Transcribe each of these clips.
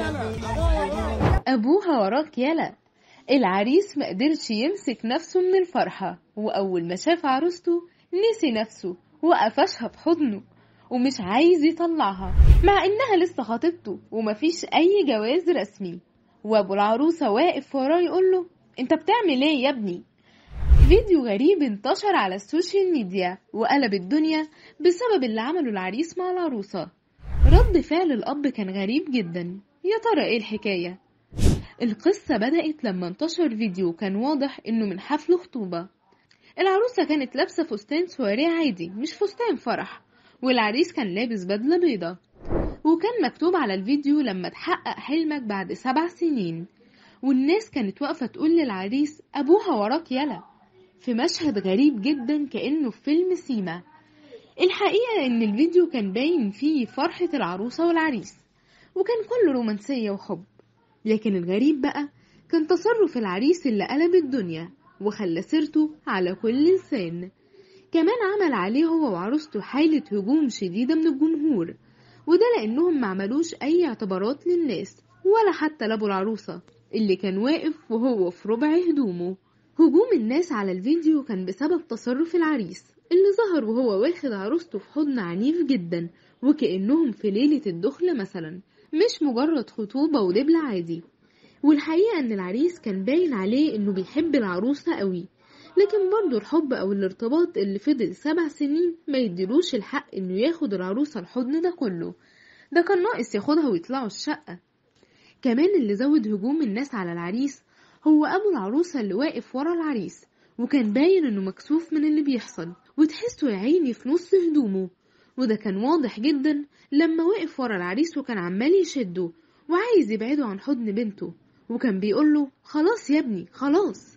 أبوها وراك يلا العريس ما قدرش يمسك نفسه من الفرحة وأول ما شاف عروسته نسي نفسه وقفشها في حضنه ومش عايز يطلعها مع إنها لسه خطيبته ومفيش أي جواز رسمي وأبو العروسة واقف وراه يقوله أنت بتعمل إيه يا ابني؟ فيديو غريب انتشر على السوشيال ميديا وقلب الدنيا بسبب اللي عمله العريس مع العروسة رد فعل الأب كان غريب جدا يا ترى إيه الحكاية؟ القصة بدأت لما انتشر فيديو كان واضح إنه من حفل خطوبة العروسة كانت لابسة فستان سواري عادي مش فستان فرح والعريس كان لابس بدلة بيضة وكان مكتوب على الفيديو لما تحقق حلمك بعد سبع سنين والناس كانت واقفة تقول للعريس أبوها وراك يلا في مشهد غريب جدا كأنه في فيلم سيما الحقيقة إن الفيديو كان باين فيه فرحة العروسة والعريس وكان كله رومانسية وحب لكن الغريب بقى كان تصرف العريس اللي قلب الدنيا وخلى سيرته على كل لسان كمان عمل عليه هو وعروسته حالة هجوم شديدة من الجمهور وده لأنهم ما عملوش أي اعتبارات للناس ولا حتى لأبو العروسة اللي كان واقف وهو في ربع هدومه هجوم الناس على الفيديو كان بسبب تصرف العريس اللي ظهر وهو واخد عروسته في حضن عنيف جدا وكأنهم في ليلة الدخلة مثلا مش مجرد خطوبة ودبلة عادي والحقيقة ان العريس كان باين عليه انه بيحب العروسة قوي لكن برضه الحب او الارتباط اللي فضل سبع سنين ما يديلوش الحق انه ياخد العروسة الحضن ده كله ده كان ناقص ياخدها ويطلعوا الشقة كمان اللي زود هجوم الناس على العريس هو ابو العروسة اللي واقف ورا العريس وكان باين انه مكسوف من اللي بيحصل وتحسه يا عيني في نص هدومه وده كان واضح جدا لما وقف ورا العريس وكان عمال يشده وعايز يبعده عن حضن بنته وكان بيقوله خلاص يا ابني خلاص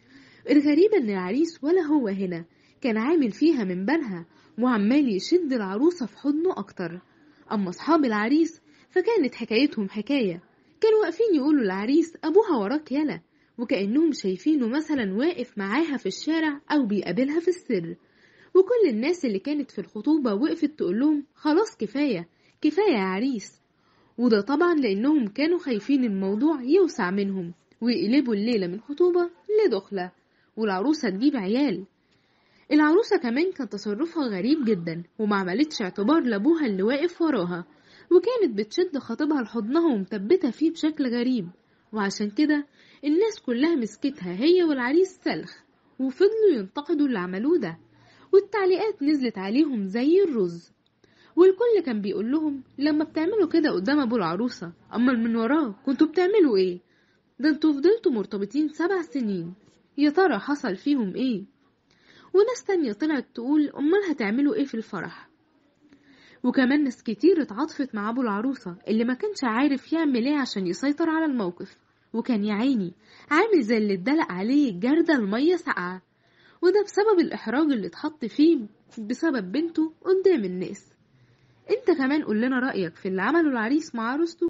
الغريب ان العريس ولا هو هنا كان عامل فيها من بالها وعمال يشد العروسة في حضنه أكتر أما أصحاب العريس فكانت حكايتهم حكاية كانوا واقفين يقولوا للعريس أبوها وراك يلا وكأنهم شايفينه مثلا واقف معاها في الشارع أو بيقابلها في السر وكل الناس اللي كانت في الخطوبة وقفت تقول لهم خلاص كفاية كفاية يا عريس وده طبعا لأنهم كانوا خايفين الموضوع يوسع منهم ويقلبوا الليلة من خطوبة لدخلة والعروسة تجيب عيال العروسة كمان كان تصرفها غريب جدا وما عملتش اعتبار لأبوها اللي واقف وراها وكانت بتشد خطيبها لحضنها ومثبتة فيه بشكل غريب وعشان كده الناس كلها مسكتها هي والعريس سلخ وفضلوا ينتقدوا اللي عملوه ده والتعليقات نزلت عليهم زي الرز والكل كان بيقول لهم لما بتعملوا كده قدام ابو العروسة اما من وراه كنتوا بتعملوا ايه ده انتوا فضلتوا مرتبطين سبع سنين يا ترى حصل فيهم ايه وناس تانية طلعت تقول امال هتعملوا ايه في الفرح وكمان ناس كتير اتعاطفت مع ابو العروسة اللي ما كانش عارف يعمل ايه عشان يسيطر على الموقف وكان يا عيني عامل زي اللي اتدلق عليه جردة المية ساقعة وده بسبب الإحراج اللي اتحط فيه بسبب بنته قدام الناس انت كمان قول لنا رأيك في اللي عمله العريس مع عروسته